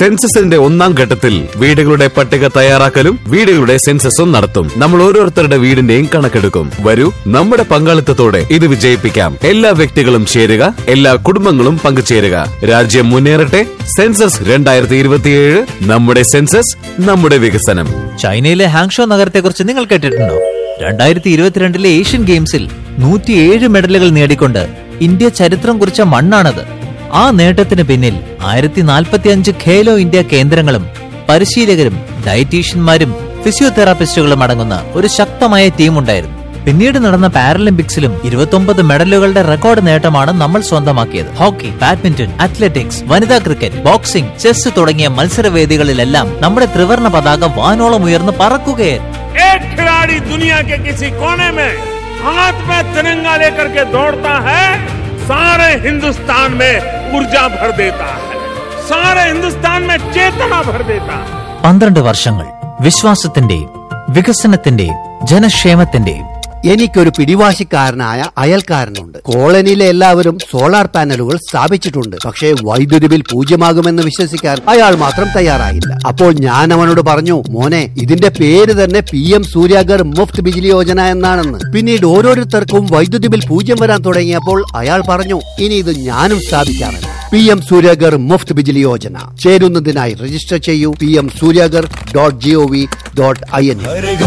സെൻസസിന്റെ ഒന്നാം ഘട്ടത്തിൽ വീടുകളുടെ പട്ടിക തയ്യാറാക്കലും വീടുകളുടെ സെൻസസും നടത്തും നമ്മൾ ഓരോരുത്തരുടെ വീടിന്റെയും കണക്കെടുക്കും വരൂ നമ്മുടെ പങ്കാളിത്തത്തോടെ ഇത് വിജയിപ്പിക്കാം എല്ലാ വ്യക്തികളും ചേരുക എല്ലാ കുടുംബങ്ങളും പങ്കുചേരുക രാജ്യം മുന്നേറട്ടെ സെൻസസ് രണ്ടായിരത്തി ഇരുപത്തിയേഴ് നമ്മുടെ സെൻസസ് നമ്മുടെ വികസനം ചൈനയിലെ ഹാങ്ഷോ നഗരത്തെക്കുറിച്ച് നിങ്ങൾ കേട്ടിട്ടുണ്ടോ രണ്ടായിരത്തി ഇരുപത്തിരണ്ടിലെ ഏഷ്യൻ ഗെയിംസിൽ നൂറ്റിയേഴ് മെഡലുകൾ നേടിക്കൊണ്ട് ഇന്ത്യ ചരിത്രം കുറിച്ച മണ്ണാണത് ആ നേട്ടത്തിന് പിന്നിൽ ആയിരത്തി നാൽപ്പത്തി അഞ്ച് ഖേലോ ഇന്ത്യ കേന്ദ്രങ്ങളും പരിശീലകരും ഡയറ്റീഷ്യന്മാരും ഫിസിയോതെറാപ്പിസ്റ്റുകളും അടങ്ങുന്ന ഒരു ശക്തമായ ടീം ഉണ്ടായിരുന്നു പിന്നീട് നടന്ന പാരലിമ്പിക്സിലും ഇരുപത്തൊമ്പത് മെഡലുകളുടെ റെക്കോർഡ് നേട്ടമാണ് നമ്മൾ സ്വന്തമാക്കിയത് ഹോക്കി ബാഡ്മിന്റൺ അത്ലറ്റിക്സ് വനിതാ ക്രിക്കറ്റ് ബോക്സിംഗ് ചെസ് തുടങ്ങിയ മത്സരവേദികളിലെല്ലാം നമ്മുടെ ത്രിവർണ പതാക വാനോളം ഉയർന്ന് പറക്കുകയായിരുന്നു एक खिलाड़ी दुनिया के किसी कोने में हाथ में तिरंगा लेकर के दौड़ता है सारे हिंदुस्तान में ऊर्जा भर देता है सारे हिंदुस्तान में चेतना भर देता है പന്ത്രണ്ട് വർഷങ്ങൾ വിശ്വാസത്തിന്റെയും വികസനത്തിന്റെയും ജനക്ഷേമത്തിന്റെയും എനിക്കൊരു പിടിവാശിക്കാരനായ അയൽക്കാരനുണ്ട് കോളനിയിലെ എല്ലാവരും സോളാർ പാനലുകൾ സ്ഥാപിച്ചിട്ടുണ്ട് പക്ഷേ വൈദ്യുതി ബിൽ പൂജ്യമാകുമെന്ന് വിശ്വസിക്കാൻ അയാൾ മാത്രം തയ്യാറായില്ല അപ്പോൾ ഞാൻ അവനോട് പറഞ്ഞു മോനെ ഇതിന്റെ പേര് തന്നെ പി എം സൂര്യാഗർ മുഫ്ത് ബിജിലി യോജന എന്നാണെന്ന് പിന്നീട് ഓരോരുത്തർക്കും വൈദ്യുതി ബിൽ പൂജ്യം വരാൻ തുടങ്ങിയപ്പോൾ അയാൾ പറഞ്ഞു ഇനി ഇത് ഞാനും സ്ഥാപിക്കാമെന്ന് P M സൂര്യാഗർ Muft Bijli Yojana ചേരുന്നതിനായി register ചെയ്യൂ P M സൂര്യാഗർ dot G O V dot I N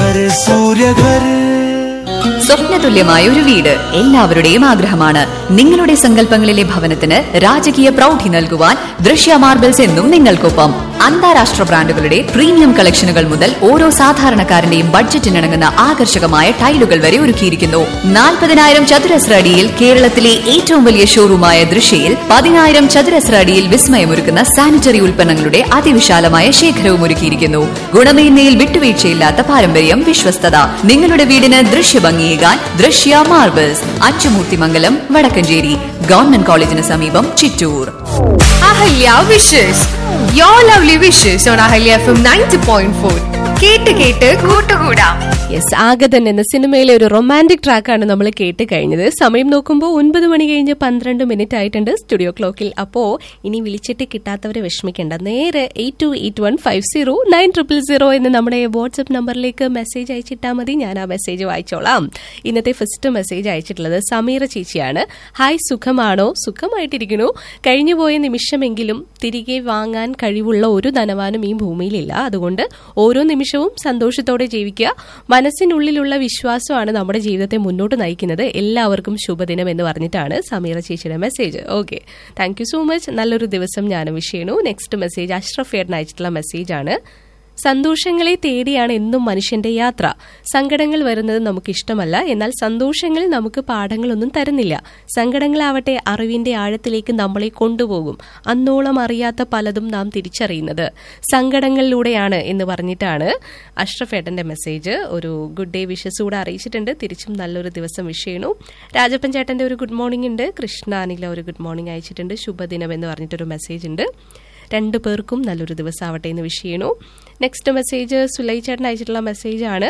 സ്വപ്നതുല്യമായ ഒരു വീട് എല്ലാവരുടെയും ആഗ്രഹമാണ് നിങ്ങളുടെ സങ്കല്പങ്ങളിലെ ഭവനത്തിന് രാജകീയ പ്രൗഢി നൽകുവാൻ ദൃശ്യ മാർബിൾസ് എന്നും നിങ്ങൾക്കൊപ്പം അന്താരാഷ്ട്ര ബ്രാൻഡുകളുടെ പ്രീമിയം കളക്ഷനുകൾ മുതൽ ഓരോ സാധാരണക്കാരന്റെയും ബഡ്ജറ്റിനിണങ്ങുന്ന ആകർഷകമായ ടൈലുകൾ വരെ ഒരുക്കിയിരിക്കുന്നു നാൽപ്പതിനായിരം ചതുരശ്ര അടിയിൽ കേരളത്തിലെ ഏറ്റവും വലിയ ഷോറൂമായ ദൃശ്യയിൽ പതിനായിരം ചതുരശ്ര അടിയിൽ വിസ്മയമൊരുക്കുന്ന സാനിറ്ററി ഉൽപ്പന്നങ്ങളുടെ അതിവിശാലമായ ശേഖരവും ഒരുക്കിയിരിക്കുന്നു ഗുണമേന്മയിൽ വിട്ടുവീഴ്ചയില്ലാത്ത പാരമ്പര്യം വിശ്വസ്തത നിങ്ങളുടെ വീടിന് ദൃശ്യഭംഗിയേകാൻ ദൃശ്യ മാർബിൾസ് അച്ചുമൂർത്തിമംഗലം വടക്കഞ്ചേരി ഗവൺമെന്റ് കോളേജിന് സമീപം Chittur Ahalya wishes your lovely wishes on Ahalya F M ninety point four കേട്ട് കേട്ട് കൂട്ടുകൂടാം യെസ് ആഗതൻ എന്ന സിനിമയിലെ ഒരു റൊമാൻറ്റിക് ട്രാക്കാണ് നമ്മൾ കേട്ട് കഴിഞ്ഞത് സമയം നോക്കുമ്പോൾ ഒൻപത് മണി കഴിഞ്ഞ് പന്ത്രണ്ട് മിനിറ്റ് ആയിട്ടുണ്ട് സ്റ്റുഡിയോ ക്ലോക്കിൽ അപ്പോ ഇനി വിളിച്ചിട്ട് കിട്ടാത്തവരെ വിഷമിക്കേണ്ട നേരെ eight two eight one five zero nine triple zero എന്ന നമ്മുടെ വാട്സ്ആപ്പ് നമ്പറിലേക്ക് മെസ്സേജ് അയച്ചിട്ടാൽ മതി ഞാൻ ആ മെസ്സേജ് വായിച്ചോളാം ഇന്നത്തെ ഫസ്റ്റ് മെസ്സേജ് അയച്ചിട്ടുള്ളത് സമീറ ചേച്ചിയാണ് ഹായ് സുഖമാണോ സുഖമായിട്ടിരിക്കുന്നു കഴിഞ്ഞുപോയ നിമിഷമെങ്കിലും തിരികെ വാങ്ങാൻ കഴിവുള്ള ഒരു ധനവാനും ഈ ഭൂമിയിലില്ല അതുകൊണ്ട് ഓരോ നിമിഷവും സന്തോഷത്തോടെ ജീവിക്കുക മനസ്സിനുള്ളിലുള്ള വിശ്വാസമാണ് നമ്മുടെ ജീവിതത്തെ മുന്നോട്ട് നയിക്കുന്നത് എല്ലാവർക്കും ശുഭദിനം എന്ന് പറഞ്ഞിട്ടാണ് സമീറ ചേച്ചിയുടെ message okay thank you so much നല്ലൊരു ദിവസം ഞാൻ വിഷ് ചെയ്യണു നെക്സ്റ്റ് മെസ്സേജ് അഷ്റഫ് ഏട്ടൻ അയച്ചിട്ടുള്ള മെസ്സേജാണ് സന്തോഷങ്ങളെ തേടിയാണ് എന്നും മനുഷ്യന്റെ യാത്ര സങ്കടങ്ങൾ വരുന്നത് നമുക്ക് ഇഷ്ടമല്ല എന്നാൽ സന്തോഷങ്ങൾ നമുക്ക് പാഠങ്ങളൊന്നും തരുന്നില്ല സങ്കടങ്ങളാവട്ടെ അറിവിന്റെ ആഴത്തിലേക്ക് നമ്മളെ കൊണ്ടുപോകും അന്നോളം അറിയാത്ത പലതും നാം തിരിച്ചറിയുന്നത് സങ്കടങ്ങളിലൂടെയാണ് എന്ന് പറഞ്ഞിട്ടാണ് അഷ്റഫ് ഏട്ടന്റെ മെസ്സേജ് ഒരു ഗുഡ് ഡേ വിഷസ് കൂടെ അറിയിച്ചിട്ടുണ്ട് തിരിച്ചും നല്ലൊരു ദിവസം വിഷ് ചെയ്യണു രാജപ്പൻ ചേട്ടന്റെ ഒരു ഗുഡ് മോർണിംഗ് ഉണ്ട് കൃഷ്ണ അനില ഒരു ഗുഡ് മോർണിംഗ് അയച്ചിട്ടുണ്ട് ശുഭദിനം എന്ന് പറഞ്ഞിട്ടൊരു മെസ്സേജ് ഉണ്ട് രണ്ടു പേർക്കും നല്ലൊരു ദിവസമാവട്ടെ എന്ന് വിഷ് ചെയ്യണു നെക്സ്റ്റ് മെസ്സേജ് സുലൈ ചേട്ടൻ അയച്ചിട്ടുള്ള മെസ്സേജാണ്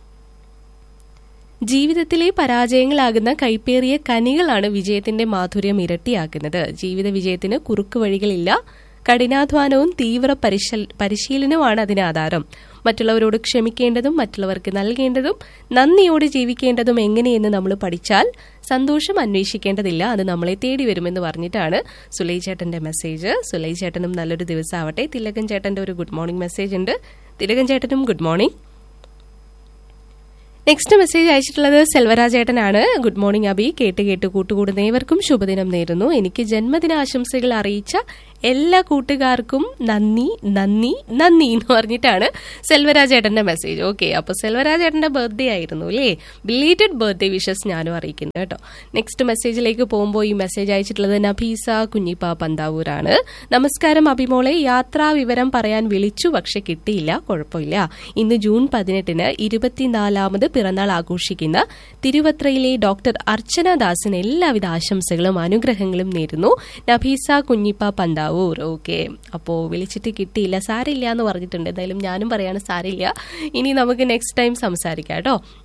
ജീവിതത്തിലെ പരാജയങ്ങളാകുന്ന കൈപ്പേറിയ കനികളാണ് വിജയത്തിന്റെ മാധുര്യം ഇരട്ടിയാക്കുന്നത് ജീവിത വിജയത്തിന് കുറുക്ക് വഴികളില്ല കഠിനാധ്വാനവും തീവ്ര പരിശൽ- പരിശീലനവുമാണ് അതിന് ആധാരം മറ്റുള്ളവരോട് ക്ഷമിക്കേണ്ടതും മറ്റുള്ളവർക്ക് നൽകേണ്ടതും നന്ദിയോടെ ജീവിക്കേണ്ടതും എങ്ങനെയെന്ന് നമ്മൾ പഠിച്ചാൽ സന്തോഷം അന്വേഷിക്കേണ്ടതില്ല അത് നമ്മളെ തേടി വരുമെന്ന് പറഞ്ഞിട്ടാണ് സുലൈ ചേട്ടന്റെ മെസ്സേജ് സുലൈ ചേട്ടനും നല്ലൊരു ദിവസമാവട്ടെ തിലകൻ ചേട്ടന്റെ ഒരു ഗുഡ് മോർണിംഗ് മെസ്സേജ് ഉണ്ട് തിലകൻ ചേട്ടനും ഗുഡ് മോർണിംഗ് നെക്സ്റ്റ് മെസ്സേജ് അയച്ചിട്ടുള്ളത് സെൽവരാജേട്ടനാണ് ഗുഡ് മോർണിംഗ് അബി കേട്ട് കേട്ട് കൂട്ടുകൂടുന്ന ഏവർക്കും ശുഭദിനം നേരുന്നു എനിക്ക് ജന്മദിനാശംസകൾ അറിയിച്ച എല്ലാ കൂട്ടുകാർക്കും നന്ദി നന്ദി നന്ദി എന്ന് പറഞ്ഞിട്ടാണ് സെൽവരാജേട്ടന്റെ മെസ്സേജ് ഓക്കെ അപ്പൊ സെൽവരാജേട്ടന്റെ ബർത്ത്ഡേ ആയിരുന്നു അല്ലേ ബിലേറ്റഡ് ബർത്ത്ഡേ വിഷസ് ഞാനും അറിയിക്കുന്നു കേട്ടോ നെക്സ്റ്റ് മെസ്സേജിലേക്ക് പോകുമ്പോൾ ഈ മെസ്സേജ് അയച്ചിട്ടുള്ളത് നഫീസ കുഞ്ഞിപ്പ പന്താവൂരാണ് നമസ്കാരം അഭിമോളെ യാത്രാ വിവരം പറയാൻ വിളിച്ചു പക്ഷെ കിട്ടിയില്ല കുഴപ്പമില്ല ഇന്ന് ജൂൺ പതിനെട്ടിന് ഇരുപത്തിനാലാമത് പിറന്നാൾ ആഘോഷിക്കുന്ന തിരുവത്രയിലെ ഡോക്ടർ അർച്ചന ദാസിന് എല്ലാവിധ ആശംസകളും അനുഗ്രഹങ്ങളും നേരുന്നു നഫീസ കുഞ്ഞിപ്പ പന്താവൂർ ഓക്കെ അപ്പോ വിളിച്ചിട്ട് കിട്ടിയില്ല സാരില്ല എന്ന് പറഞ്ഞിട്ടുണ്ട് എന്തായാലും ഞാനും പറയാണ് സാരില്ല ഇനി നമുക്ക് നെക്സ്റ്റ് ടൈം സംസാരിക്കാം കേട്ടോ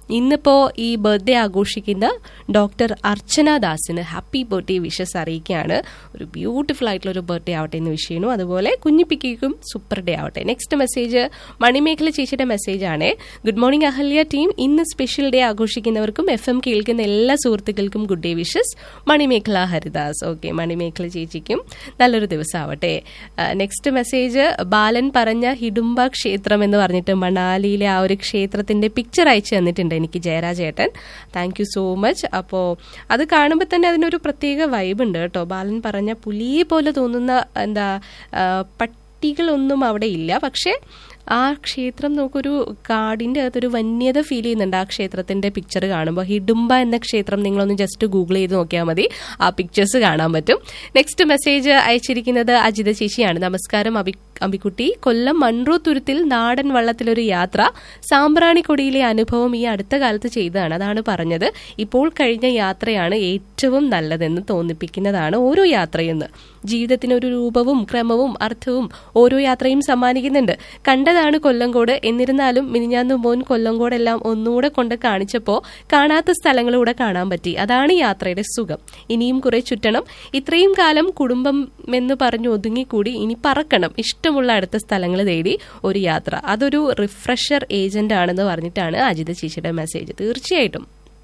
ഇന്നിപ്പോ ഈ ബർത്ത്ഡേ ആഘോഷിക്കുന്ന ഡോക്ടർ അർച്ചന ദാസിന് ഹാപ്പി ബർത്ത്ഡേ വിഷസ് അറിയിക്കുകയാണ് ഒരു ബ്യൂട്ടിഫുൾ ആയിട്ടുള്ള ഒരു ബർത്ത്ഡേ ആവട്ടെ എന്ന് വിഷ് ചെയ്യുന്നു അതുപോലെ കുഞ്ഞിപ്പിക്കും സൂപ്പർ ഡേ ആവട്ടെ നെക്സ്റ്റ് മെസ്സേജ് മണിമേഖല ചേച്ചിയുടെ മെസ്സേജ് ആണ് ഗുഡ് മോർണിംഗ് അഹല്യ ടീം ഇന്ന് സ്പെഷ്യൽ ഡേ ആഘോഷിക്കുന്നവർക്കും എഫ് എം കേൾക്കുന്ന എല്ലാ സുഹൃത്തുക്കൾക്കും good day wishes Manimekhala Haridas okay Manimekhala ചേച്ചിക്കും നല്ലൊരു ദിവസം ആവട്ടെ നെക്സ്റ്റ് മെസ്സേജ് ബാലൻ പറഞ്ഞ ഹിഡുംബ ക്ഷേത്രം എന്ന് പറഞ്ഞിട്ട് മണാലിയിലെ ആ ഒരു ക്ഷേത്രത്തിന്റെ പിക്ചർ അയച്ചു തന്നിട്ടുണ്ട് എനിക്ക് ജയരാജേട്ടൻ താങ്ക് യു സോ മച്ച് അപ്പോൾ അത് കാണുമ്പോൾ തന്നെ അതിനൊരു പ്രത്യേക വൈബ് ഉണ്ട് കേട്ടോ ബാലൻ പറഞ്ഞ പുലിയെ പോലെ തോന്നുന്ന എന്താ ആ, പട്ടികളൊന്നും അവിടെ ഇല്ല പക്ഷേ ആ ക്ഷേത്രം നമുക്കൊരു കാടിന്റെ അകത്തൊരു വന്യത ഫീൽ ചെയ്യുന്നുണ്ട് ആ ക്ഷേത്രത്തിന്റെ പിക്ചർ കാണുമ്പോൾ ഹിഡുംബ എന്ന ക്ഷേത്രം നിങ്ങളൊന്ന് ജസ്റ്റ് ഗൂഗിൾ ചെയ്ത് നോക്കിയാൽ മതി ആ പിക്ചേഴ്സ് കാണാൻ പറ്റും നെക്സ്റ്റ് മെസ്സേജ് അയച്ചിരിക്കുന്നത് അജിത ചേച്ചിയാണ് നമസ്കാരം അബി അമ്പിക്കുട്ടി കൊല്ലം മൺറോ തുരുത്തിൽ നാടൻ വള്ളത്തിലൊരു യാത്ര സാമ്പ്രാണിക്കൊടിയിലെ അനുഭവം ഈ അടുത്ത കാലത്ത് ചെയ്തതാണ് അതാണ് പറഞ്ഞത് ഇപ്പോൾ കഴിഞ്ഞ യാത്രയാണ് ഏറ്റവും നല്ലതെന്ന് തോന്നിപ്പിക്കുന്നതാണ് ഓരോ യാത്രയെന്ന് ജീവിതത്തിന് ഒരു രൂപവും ക്രമവും അർത്ഥവും ഓരോ യാത്രയും സമ്മാനിക്കുന്നുണ്ട് കണ്ടതാണ് കൊല്ലങ്കോട് എന്നിരുന്നാലും മിനിഞ്ഞാന്ന് മോൻ കൊല്ലങ്കോടെല്ലാം ഒന്നുകൂടെ കൊണ്ട് കാണിച്ചപ്പോൾ കാണാത്ത സ്ഥലങ്ങളൂടെ കാണാൻ പറ്റി അതാണ് യാത്രയുടെ സുഖം ഇനിയും കുറെ ചുറ്റണം ഇത്രയും കാലം കുടുംബം എന്ന് പറഞ്ഞു ഒതുങ്ങിക്കൂടി ഇനി പറക്കണം ഇഷ്ടമുള്ള അടുത്ത സ്ഥലങ്ങൾ തേടി ഒരു യാത്ര അതൊരു റിഫ്രഷർ ഏജന്റ് ആണെന്ന് പറഞ്ഞിട്ടാണ് അജിത ചേച്ചിയുടെ മെസ്സേജ് തീർച്ചയായിട്ടും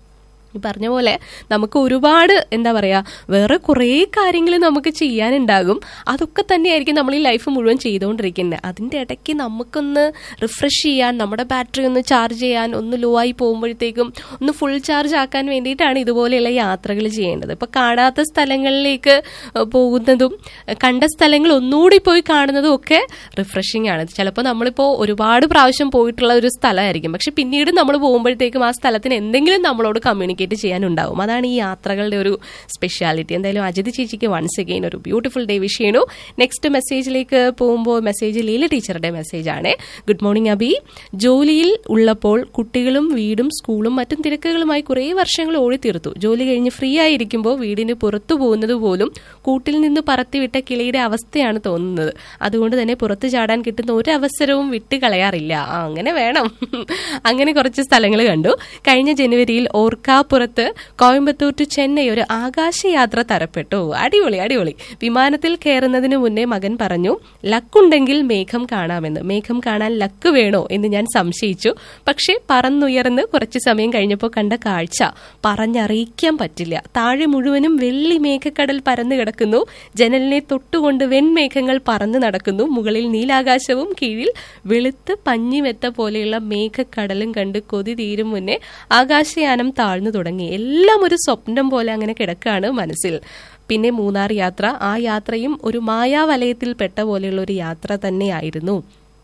ഈ പറഞ്ഞ പോലെ നമുക്ക് ഒരുപാട് എന്താ പറയാ വേറെ കുറേ കാര്യങ്ങൾ നമുക്ക് ചെയ്യാനുണ്ടാകും അതൊക്കെ തന്നെയായിരിക്കും നമ്മൾ ഈ ലൈഫ് മുഴുവൻ ചെയ്തുകൊണ്ടിരിക്കുന്നത് അതിൻ്റെ ഇടയ്ക്ക് നമുക്കൊന്ന് റിഫ്രഷ് ചെയ്യാൻ നമ്മുടെ ബാറ്ററി ഒന്ന് ചാർജ് ചെയ്യാൻ ഒന്ന് ലോ ആയി പോകുമ്പോഴത്തേക്കും ഒന്ന് ഫുൾ ചാർജ് ആക്കാൻ വേണ്ടിയിട്ടാണ് ഇതുപോലെയുള്ള യാത്രകൾ ചെയ്യേണ്ടത് ഇപ്പൊ കാണാത്ത സ്ഥലങ്ങളിലേക്ക് ഏഹ്, പോകുന്നതും ഏഹ്, കണ്ട സ്ഥലങ്ങൾ ഒന്നുകൂടി പോയി കാണുന്നതും ഒക്കെ റിഫ്രഷിംഗ് ആണ് ചിലപ്പോൾ നമ്മളിപ്പോൾ ഒരുപാട് പ്രാവശ്യം പോയിട്ടുള്ള ഒരു സ്ഥലമായിരിക്കും പക്ഷെ പിന്നീട് നമ്മൾ പോകുമ്പോഴത്തേക്കും ആ സ്ഥലത്തിന് എന്തെങ്കിലും നമ്മളോട് കമ്മ്യൂണിക്കേറ്റ് ചെയ്യാനുണ്ടാവും അതാണ് ഈ യാത്രകളുടെ ഒരു സ്പെഷ്യാലിറ്റി എന്തായാലും അജിത് ചേച്ചിക്ക് വൺസ് അഗെയിൻ ഒരു ബ്യൂട്ടിഫുൾ ഡേ വിഷ് ചെയ്യണു നെക്സ്റ്റ് മെസ്സേജിലേക്ക് പോകുമ്പോൾ മെസ്സേജ് ലീല ടീച്ചറുടെ മെസ്സേജ് ആണ് ഗുഡ് മോർണിംഗ് അബി ജോലിയിൽ ഉള്ളപ്പോൾ കുട്ടികളും വീടും സ്കൂളും മറ്റും തിരക്കുകളുമായി കുറേ വർഷങ്ങൾ ഓടിത്തീർത്തു ജോലി കഴിഞ്ഞ് ഫ്രീ ആയിരിക്കുമ്പോൾ വീടിന് പുറത്തു പോകുന്നത് പോലും കൂട്ടിൽ നിന്ന് പറത്തിവിട്ട കിളിയുടെ അവസ്ഥയാണ് തോന്നുന്നത് അതുകൊണ്ട് തന്നെ പുറത്തു ചാടാൻ കിട്ടുന്ന ഒരു അവസരവും വിട്ട് കളയാറില്ല ആ, അങ്ങനെ വേണം അങ്ങനെ കുറച്ച് സ്ഥലങ്ങൾ കണ്ടു കഴിഞ്ഞ ജനുവരിയിൽ ഓർക്കാപ്പുറത്ത് കോയമ്പത്തൂർ ടു ചെന്നൈ ഒരു ആകാശയാത്ര തരപ്പെട്ടു അടിപൊളി അടിപൊളി വിമാനത്തിൽ കയറുന്നതിന് മുന്നേ മകൻ പറഞ്ഞു ലക്കുണ്ടെങ്കിൽ മേഘം കാണാമെന്ന് മേഘം കാണാൻ ലക്ക് വേണോ എന്ന് ഞാൻ സംശയിച്ചു പക്ഷേ പറന്നുയർന്ന് കുറച്ചു സമയം കഴിഞ്ഞപ്പോൾ കണ്ട കാഴ്ച പറഞ്ഞറിയിക്കാൻ പറ്റില്ല താഴെ മുഴുവനും വെള്ളി മേഘക്കടൽ പരന്നു കിടക്കുന്നു ജനലിനെ തൊട്ടുകൊണ്ട് വെൺമേഘങ്ങൾ പറന്നു നടക്കുന്നു മുകളിൽ നീലാകാശവും കീഴിൽ വെളുത്ത് പഞ്ഞിമെത്ത പോലെയുള്ള മേഘക്കടലും കണ്ട് കൊതി തീരും മുന്നേ ആകാശയാനം താഴ്ന്നു തുടങ്ങി എല്ലാം ഒരു സ്വപ്നം പോലെ അങ്ങനെ കിടക്കാണ് മനസ്സിൽ പിന്നെ മൂന്നാർ യാത്ര ആ യാത്രയും ഒരു മായാവലയത്തിൽ പെട്ട പോലെയുള്ള ഒരു യാത്ര തന്നെയായിരുന്നു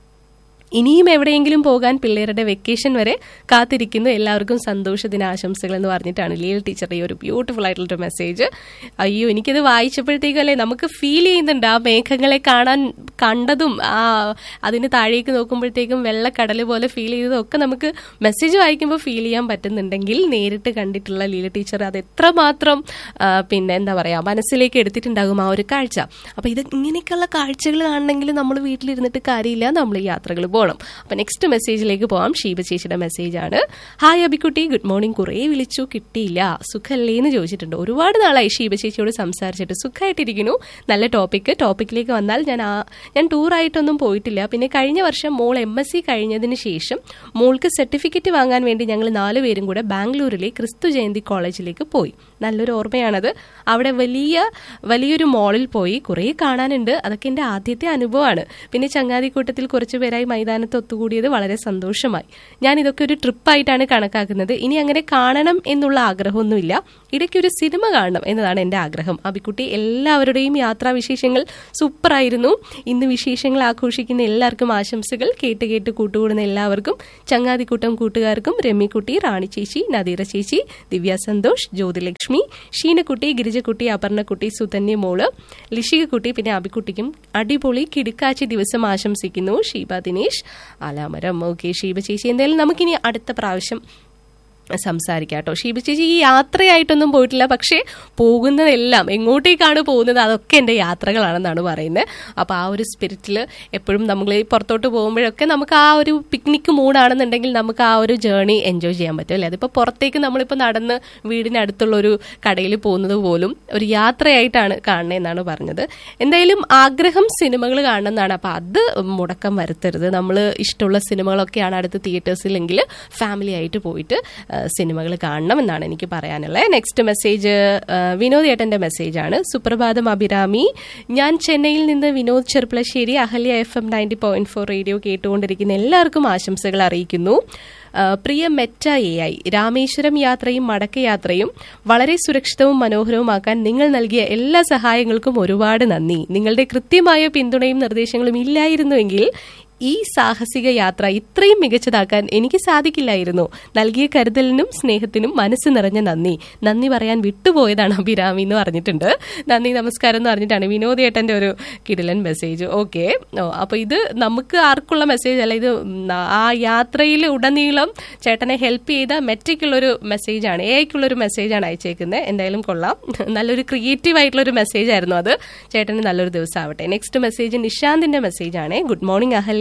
ഇനിയും എവിടെയെങ്കിലും പോകാൻ പിള്ളേരുടെ വെക്കേഷൻ വരെ കാത്തിരിക്കുന്നു എല്ലാവർക്കും സന്തോഷ ദിനാശംസകൾ എന്ന് പറഞ്ഞിട്ടാണ് ലീൽ ടീച്ചറുടെ ഈ ഒരു ബ്യൂട്ടിഫുൾ ആയിട്ടുള്ള ഒരു മെസ്സേജ് അയ്യോ എനിക്കിത് വായിച്ചപ്പോഴത്തേക്കും അല്ലേ നമുക്ക് ഫീൽ ചെയ്യുന്നുണ്ട് ആ മേഘങ്ങളെ കാണാൻ കണ്ടതും ആ അതിന് താഴേക്ക് നോക്കുമ്പോഴത്തേക്കും വെള്ളക്കടൽ പോലെ ഫീൽ ചെയ്തതും ഒക്കെ നമുക്ക് മെസ്സേജ് വായിക്കുമ്പോൾ ഫീൽ ചെയ്യാൻ പറ്റുന്നുണ്ടെങ്കിൽ നേരിട്ട് കണ്ടിട്ടുള്ള ലീല ടീച്ചർ അത് എത്രമാത്രം ആ, പിന്നെ എന്താ പറയാ മനസ്സിലേക്ക് എടുത്തിട്ടുണ്ടാകും ആ ഒരു കാഴ്ച അപ്പൊ ഇത് ഇങ്ങനെയൊക്കെയുള്ള കാഴ്ചകൾ കാണണമെങ്കിൽ നമ്മൾ വീട്ടിലിരുന്നിട്ട് കാര്യമില്ല നമ്മൾ ഈ യാത്രകൾ പോകണം അപ്പൊ നെക്സ്റ്റ് മെസ്സേജിലേക്ക് പോവാം ഷീബ ചേച്ചിയുടെ മെസ്സേജ് ആണ് ഹായ് അബിക്കുട്ടി ഗുഡ് മോർണിംഗ് കുറേ വിളിച്ചു കിട്ടിയില്ല സുഖല്ലേ എന്ന് ചോദിച്ചിട്ടുണ്ട് ഒരുപാട് നാളായി ഷീബ ചേച്ചിയോട് സംസാരിച്ചിട്ട് സുഖമായിട്ടിരിക്കുന്നു നല്ല ടോപ്പിക്ക് ടോപ്പിക്കിലേക്ക് വന്നാൽ ഞാൻ ആ ഞാൻ ടൂറായിട്ടൊന്നും പോയിട്ടില്ല പിന്നെ കഴിഞ്ഞ വർഷം മോൾ എം എസ് സി കഴിഞ്ഞതിന് ശേഷം മോൾക്ക് സർട്ടിഫിക്കറ്റ് വാങ്ങാൻ വേണ്ടി ഞങ്ങൾ നാലുപേരും കൂടെ ബാംഗ്ലൂരിലെ ക്രിസ്തു ജയന്തി കോളേജിലേക്ക് പോയി നല്ലൊരു ഓർമ്മയാണത് അവിടെ വലിയ വലിയൊരു മോളിൽ പോയി കുറേ കാണാനുണ്ട് അതൊക്കെ എൻ്റെ ആദ്യത്തെ അനുഭവമാണ് പിന്നെ ചങ്ങാതിക്കൂട്ടത്തിൽ കുറച്ചു പേരായി മൈതാനത്ത് ഒത്തുകൂടിയത് വളരെ സന്തോഷമായി ഞാൻ ഇതൊക്കെ ഒരു ട്രിപ്പായിട്ടാണ് കണക്കാക്കുന്നത് ഇനി അങ്ങനെ കാണണം എന്നുള്ള ആഗ്രഹമൊന്നുമില്ല ഇടയ്ക്ക് ഒരു സിനിമ കാണണം എന്നതാണ് എൻ്റെ ആഗ്രഹം അബിക്കുട്ടി എല്ലാവരുടെയും യാത്രാവിശേഷങ്ങൾ സൂപ്പറായിരുന്നു ഇന്ന് വിശേഷങ്ങൾ ആഘോഷിക്കുന്ന എല്ലാവർക്കും ആശംസകൾ കേട്ട് കേട്ട് കൂട്ടുകൂടുന്ന എല്ലാവർക്കും ചങ്ങാതിക്കൂട്ടം കൂട്ടുകാർക്കും രമ്യക്കുട്ടി റാണി ചേച്ചി നദീറ ചേച്ചി ദിവ്യ സന്തോഷ് ജ്യോതിലക്ഷ്മി ഷീനക്കുട്ടി ഗിരിജക്കുട്ടി അപർണക്കുട്ടി സുധന്യ മോള് ലിഷികക്കുട്ടി പിന്നെ അബിക്കുട്ടിക്കും അടിപൊളി കിടുക്കാച്ചി ദിവസം ആശംസിക്കുന്നു ഷീബ ദിനേശ് ആലാമരം ഓക്കെ ഷീബ ചേച്ചി എന്തായാലും നമുക്കിനി അടുത്ത പ്രാവശ്യം സംസാരിക്കാം കേട്ടോ ഷീബ ചേച്ചി ഈ യാത്രയായിട്ടൊന്നും പോയിട്ടില്ല പക്ഷേ പോകുന്നതെല്ലാം എങ്ങോട്ടേക്കാണ് പോകുന്നത് അതൊക്കെ എൻ്റെ യാത്രകളാണെന്നാണ് പറയുന്നത് അപ്പോൾ ആ ഒരു സ്പിരിറ്റിൽ എപ്പോഴും നമ്മൾ ഈ പുറത്തോട്ട് പോകുമ്പോഴൊക്കെ നമുക്ക് ആ ഒരു പിക്നിക് മൂഡാണെന്നുണ്ടെങ്കിൽ നമുക്ക് ആ ഒരു ജേർണി എൻജോയ് ചെയ്യാൻ പറ്റും അല്ലേ അതിപ്പോൾ പുറത്തേക്ക് നമ്മളിപ്പോൾ നടന്ന് വീടിനടുത്തുള്ള ഒരു കടയിൽ പോകുന്നത് പോലും ഒരു യാത്രയായിട്ടാണ് കാണുന്നതെന്നാണ് പറഞ്ഞത് എന്തായാലും ആഗ്രഹം സിനിമകൾ കാണണമെന്നാണ് അപ്പോൾ അത് മുടക്കം വരുത്തരുത് നമ്മൾ ഇഷ്ടമുള്ള സിനിമകളൊക്കെയാണ് അടുത്ത് തിയേറ്റേഴ്സിലെങ്കിൽ ഫാമിലി ആയിട്ട് പോയിട്ട് സിനിമകൾ കാണണം എന്നാണ് എനിക്ക് പറയാനുള്ളത് നെക്സ്റ്റ് മെസ്സേജ് വിനോദ് ഏട്ടന്റെ മെസ്സേജാണ് സുപ്രഭാതം അഭിരാമി ഞാൻ ചെന്നൈയിൽ നിന്ന് Vinod Cherpulassery Ahalya F M ninety point four radio കേട്ടുകൊണ്ടിരിക്കുന്ന എല്ലാവർക്കും ആശംസകൾ അറിയിക്കുന്നു ആ, പ്രിയ മെറ്റ എ ഐ രാമേശ്വരം യാത്രയും മടക്കയാത്രയും വളരെ സുരക്ഷിതവും മനോഹരവുമാക്കാൻ നിങ്ങൾ നൽകിയ എല്ലാ സഹായങ്ങൾക്കും ഒരുപാട് നന്ദി നിങ്ങളുടെ കൃത്യമായ പിന്തുണയും നിർദ്ദേശങ്ങളും ഇല്ലായിരുന്നുവെങ്കിൽ ഈ സാഹസിക യാത്ര ഇത്രയും മികച്ചതാക്കാൻ എനിക്ക് സാധിക്കില്ലായിരുന്നു നൽകിയ കരുതലിനും സ്നേഹത്തിനും മനസ്സ് നിറഞ്ഞ നന്ദി നന്ദി പറയാൻ വിട്ടുപോയതാണ് അഭിരാമി എന്ന് പറഞ്ഞിട്ടുണ്ട് നന്ദി നമസ്കാരം എന്ന് പറഞ്ഞിട്ടാണ് വിനോദേട്ടന്റെ ഒരു കിടിലൻ മെസ്സേജ് ഓക്കെ ഓ അപ്പൊ ഇത് നമുക്ക് ആർക്കുള്ള മെസ്സേജ് അല്ല ഇത് ഉം, ആ യാത്രയിൽ ഉടനീളം ചേട്ടനെ ഹെൽപ്പ് ചെയ്ത മെറ്റയ്ക്കുള്ളൊരു മെസ്സേജാണ് എ ഐക്കുള്ളൊരു മെസ്സേജാണ് അയച്ചേക്കുന്നത് എന്തായാലും കൊള്ളാം നല്ലൊരു ക്രിയേറ്റീവ് ആയിട്ടുള്ള ഒരു മെസ്സേജ് ആയിരുന്നു അത് ചേട്ടന് നല്ലൊരു ദിവസം ആവട്ടെ നെക്സ്റ്റ് മെസ്സേജ് നിഷാന്തിന്റെ മെസ്സേജാണ് ഗുഡ് മോർണിംഗ് അഹല്യ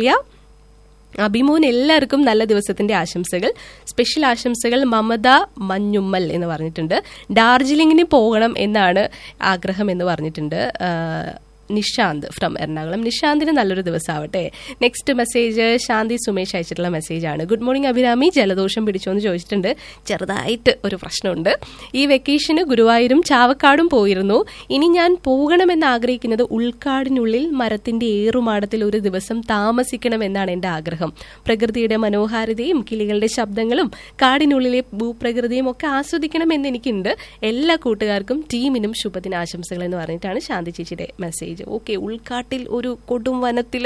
അഭിമോൻ എല്ലാവർക്കും നല്ല ദിവസത്തിന്റെ ആശംസകൾ സ്പെഷ്യൽ ആശംസകൾ മമത മഞ്ഞുമ്മൽ എന്ന് പറഞ്ഞിട്ടുണ്ട് ഡാർജിലിംഗിന് പോകണം എന്നാണ് ആഗ്രഹം എന്ന് പറഞ്ഞിട്ടുണ്ട് ആ, നിഷാന്ത് ഫ്രം എറണാകുളം നിഷാന്തിന് നല്ലൊരു ദിവസമാവട്ടെ നെക്സ്റ്റ് മെസ്സേജ് ശാന്തി സുമേഷ് അയച്ചിട്ടുള്ള മെസ്സേജാണ് ഗുഡ് മോർണിംഗ് അഭിരാമി ജലദോഷം പിടിച്ചോ എന്ന് ചോദിച്ചിട്ടുണ്ട് ചെറുതായിട്ട് ഒരു പ്രശ്നമുണ്ട് ഈ വെക്കേഷന് ഗുരുവായൂരും ചാവക്കാടും പോയിരുന്നു ഇനി ഞാൻ പോകണമെന്ന് ആഗ്രഹിക്കുന്നത് ഉൾക്കാടിനുള്ളിൽ മരത്തിന്റെ ഏറുമാടത്തിൽ ഒരു ദിവസം താമസിക്കണമെന്നാണ് എൻ്റെ ആഗ്രഹം പ്രകൃതിയുടെ മനോഹാരിതയും കിളികളുടെ ശബ്ദങ്ങളും കാടിനുള്ളിലെ ഭൂപ്രകൃതിയും ഒക്കെ ആസ്വദിക്കണമെന്ന് എനിക്കുണ്ട് എല്ലാ കൂട്ടുകാർക്കും ടീമിനും ശുഭദിനാശംസകൾ എന്ന് പറഞ്ഞിട്ടാണ് ശാന്തി ചേച്ചിയുടെ മെസ്സേജ് ഓക്കെ ഉൾക്കാട്ടിൽ ഒരു കൊടും വനത്തിൽ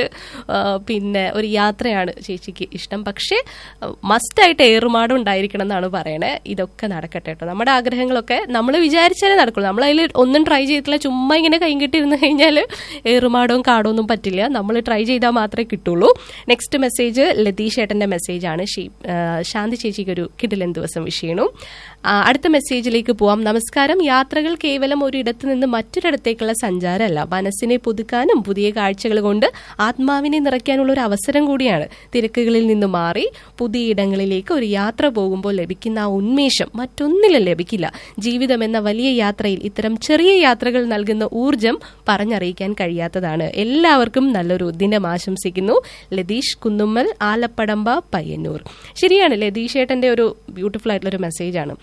പിന്നെ ഒരു യാത്രയാണ് ചേച്ചിക്ക് ഇഷ്ടം പക്ഷേ മസ്റ്റായിട്ട് ഏറുമാടം ഉണ്ടായിരിക്കണം എന്നാണ് പറയണേ ഇതൊക്കെ നടക്കട്ടെ കേട്ടോ നമ്മുടെ ആഗ്രഹങ്ങളൊക്കെ നമ്മൾ വിചാരിച്ചാലേ നടക്കുള്ളൂ നമ്മൾ അതിൽ ഒന്നും ട്രൈ ചെയ്തിട്ടില്ല ചുമ്മാ ഇങ്ങനെ കൈകിട്ടിരുന്ന് കഴിഞ്ഞാൽ ഏറുമാടവും കാടൊന്നും പറ്റില്ല നമ്മൾ ട്രൈ ചെയ്താൽ മാത്രമേ കിട്ടുള്ളൂ നെക്സ്റ്റ് മെസ്സേജ് ലതീഷ് ഏട്ടന്റെ മെസ്സേജാണ് ഷീ ആ, ശാന്തി ചേച്ചിക്ക് ഒരു കിടിലൻ ദിവസം വിഷയണു ആ, അടുത്ത മെസ്സേജിലേക്ക് പോവാം നമസ്കാരം യാത്രകൾ കേവലം ഒരു ഇടത്ത് നിന്ന് മറ്റൊരിടത്തേക്കുള്ള സഞ്ചാരമല്ല മനസ്സിനെ പുതുക്കാനും പുതിയ കാഴ്ചകൾ കൊണ്ട് ആത്മാവിനെ നിറയ്ക്കാനുള്ള ഒരു അവസരം കൂടിയാണ് തിരക്കുകളിൽ നിന്ന് മാറി പുതിയ ഇടങ്ങളിലേക്ക് ഒരു യാത്ര പോകുമ്പോൾ ലഭിക്കുന്ന ആ ഉന്മേഷം മറ്റൊന്നിലും ലഭിക്കില്ല ജീവിതം എന്ന വലിയ യാത്രയിൽ ഇത്തരം ചെറിയ യാത്രകൾ നൽകുന്ന ഊർജം പറഞ്ഞറിയിക്കാൻ കഴിയാത്തതാണ് എല്ലാവർക്കും നല്ലൊരു ദിനം ആശംസിക്കുന്നു ലതീഷ് കുന്നുമ്മൽ ആലപ്പടമ്പ പയ്യന്നൂർ ശരിയാണ് ലതീഷ് ഏട്ടന്റെ ഒരു ബ്യൂട്ടിഫുൾ ആയിട്ടുള്ള ഒരു മെസ്സേജാണ്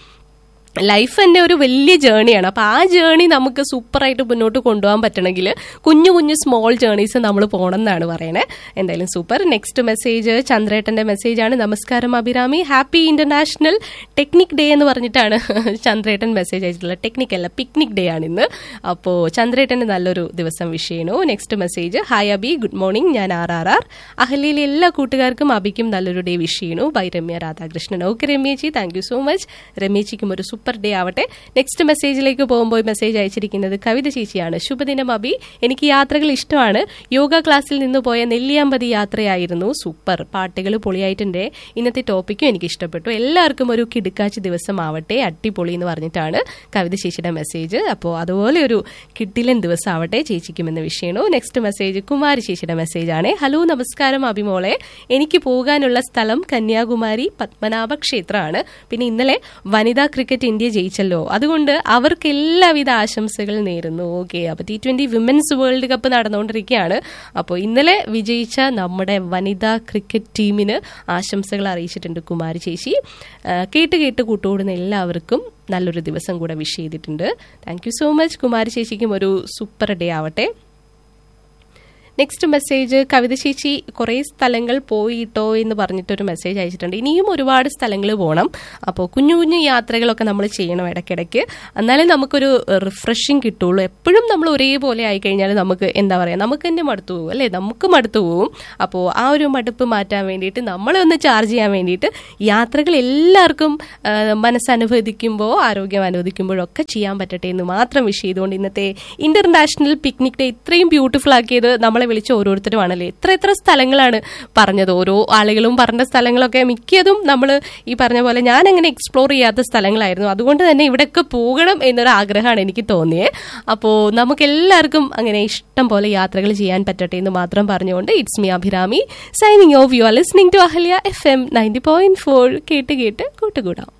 ലൈഫ് തന്നെ ഒരു വലിയ ജേണിയാണ് അപ്പൊ ആ ജേണി നമുക്ക് സൂപ്പറായിട്ട് മുന്നോട്ട് കൊണ്ടുപോകാൻ പറ്റണമെങ്കിൽ കുഞ്ഞു കുഞ്ഞു സ്മോൾ ജേണീസ് നമ്മൾ പോകണം എന്നാണ് പറയണേ എന്തായാലും സൂപ്പർ നെക്സ്റ്റ് മെസ്സേജ് ചന്ദ്രേട്ടന്റെ മെസ്സേജാണ് നമസ്കാരം Abhirami happy international technique day എന്ന് പറഞ്ഞിട്ടാണ് ചന്ദ്രേട്ടൻ മെസ്സേജ് അയച്ചിട്ടുള്ളത് ടെക്നിക് അല്ല പിക്നിക് ഡേ ആണ് ഇന്ന് അപ്പോൾ ചന്ദ്രേട്ടന് നല്ലൊരു ദിവസം വിഷ് ചെയ്യണു next message hi Abi good morning ഞാൻ ആർ ആർ ആർ അഹല്യയിലെ എല്ലാ കൂട്ടുകാർക്കും അബിക്കും നല്ലൊരു ഡേ വിഷ് ചെയ്യണു bye Ramya Radhakrishnan okay Ramyaji thank you so much രമ്യജിക്കും ഒരു സൂപ്പർ ഡേ ആവട്ടെ നെക്സ്റ്റ് മെസ്സേജിലേക്ക് പോകുമ്പോൾ മെസ്സേജ് അയച്ചിരിക്കുന്നത് കവിത ചേച്ചിയാണ് ശുഭദിനം അബി എനിക്ക് യാത്രകൾ ഇഷ്ടമാണ് യോഗ ക്ലാസ്സിൽ നിന്ന് പോയ നെല്ലിയാമ്പതി യാത്രയായിരുന്നു സൂപ്പർ പാട്ടുകൾ പൊളിയായിട്ടുണ്ട് ഇന്നത്തെ ടോപ്പിക്കും എനിക്ക് ഇഷ്ടപ്പെട്ടു എല്ലാവർക്കും ഒരു കിടുക്കാച്ച് ദിവസം ആവട്ടെ അടിപൊളി എന്ന് പറഞ്ഞിട്ടാണ് കവിത ചേച്ചിയുടെ മെസ്സേജ് അപ്പോൾ അതുപോലെ ഒരു കിട്ടിലൻ ദിവസം ആവട്ടെ ചേച്ചിക്കുമെന്ന് വിഷയണോ നെക്സ്റ്റ് മെസ്സേജ് കുമാരി ചേച്ചിയുടെ മെസ്സേജാണ് ഹലോ നമസ്കാരം അഭിമോളെ എനിക്ക് പോകാനുള്ള സ്ഥലം കന്യാകുമാരി പത്മനാഭ ക്ഷേത്രമാണ് പിന്നെ ഇന്നലെ വനിതാ ക്രിക്കറ്റ് ഇന്ത്യ ജയിച്ചല്ലോ അതുകൊണ്ട് അവർക്ക് എല്ലാവിധ ആശംസകൾ നേരുന്നു ഓക്കെ അപ്പൊ T twenty women's world cup നടന്നുകൊണ്ടിരിക്കുകയാണ് അപ്പോൾ ഇന്നലെ വിജയിച്ച നമ്മുടെ വനിതാ ക്രിക്കറ്റ് ടീമിന് ആശംസകൾ അറിയിച്ചിട്ടുണ്ട് കുമാരി ചേച്ചി ആ, കേട്ട് കേട്ട് കൂട്ടുകൂടുന്ന എല്ലാവർക്കും നല്ലൊരു ദിവസം കൂടെ വിഷ് ചെയ്തിട്ടുണ്ട് thank you so much Kumari ചേച്ചിക്കും ഒരു സൂപ്പർ ഡേ ആവട്ടെ നെക്സ്റ്റ് മെസ്സേജ് കവിത ചേച്ചി കുറേ സ്ഥലങ്ങൾ പോയിട്ടോ എന്ന് പറഞ്ഞിട്ടൊരു മെസ്സേജ് അയച്ചിട്ടുണ്ട് ഇനിയും ഒരുപാട് സ്ഥലങ്ങൾ പോകണം അപ്പോൾ കുഞ്ഞു കുഞ്ഞു യാത്രകളൊക്കെ നമ്മൾ ചെയ്യണം ഇടയ്ക്കിടയ്ക്ക് എന്നാലേ നമുക്കൊരു റിഫ്രഷിങ് കിട്ടുള്ളൂ എപ്പോഴും നമ്മൾ ഒരേപോലെ ആയിക്കഴിഞ്ഞാൽ നമുക്ക് എന്താ പറയുക നമുക്ക് തന്നെ മടുത്തു പോകും അല്ലേ നമുക്ക് മടുത്തു പോകും അപ്പോൾ ആ ഒരു മടുപ്പ് മാറ്റാൻ വേണ്ടിയിട്ട് നമ്മളെ ഒന്ന് ചാർജ് ചെയ്യാൻ വേണ്ടിയിട്ട് യാത്രകൾ എല്ലാവർക്കും ആ, മനസ്സനുവദിക്കുമ്പോൾ ആരോഗ്യം അനുവദിക്കുമ്പോഴൊക്കെ ചെയ്യാൻ പറ്റട്ടെ എന്ന് മാത്രം വിഷ് ചെയ്തുകൊണ്ട് ഇന്നത്തെ ഇന്റർനാഷണൽ പിക്നിക് ഡേ ഇത്രയും ബ്യൂട്ടിഫുൾ ആക്കിയത് നമ്മളെ വിളിച്ച ഓരോരുത്തരുമാണല്ലേ എത്ര എത്ര സ്ഥലങ്ങളാണ് പറഞ്ഞത് ഓരോ ആളുകളും പറഞ്ഞ സ്ഥലങ്ങളൊക്കെ മിക്കതും നമ്മൾ ഈ പറഞ്ഞ പോലെ ഞാൻ അങ്ങനെ എക്സ്പ്ലോർ ചെയ്യാത്ത സ്ഥലങ്ങളായിരുന്നു അതുകൊണ്ട് തന്നെ ഇവിടെയൊക്കെ പോകണം എന്നൊരു ആഗ്രഹമാണ് എനിക്ക് തോന്നിയത് അപ്പോൾ നമുക്ക് എല്ലാവർക്കും അങ്ങനെ ഇഷ്ടം പോലെ യാത്രകൾ ചെയ്യാൻ പറ്റട്ടെ എന്ന് മാത്രം പറഞ്ഞുകൊണ്ട് it's me Abhirami signing off you are listening to Ahalya F M ninety point four കേട്ട് കേട്ട് കൂട്ടുകൂടാം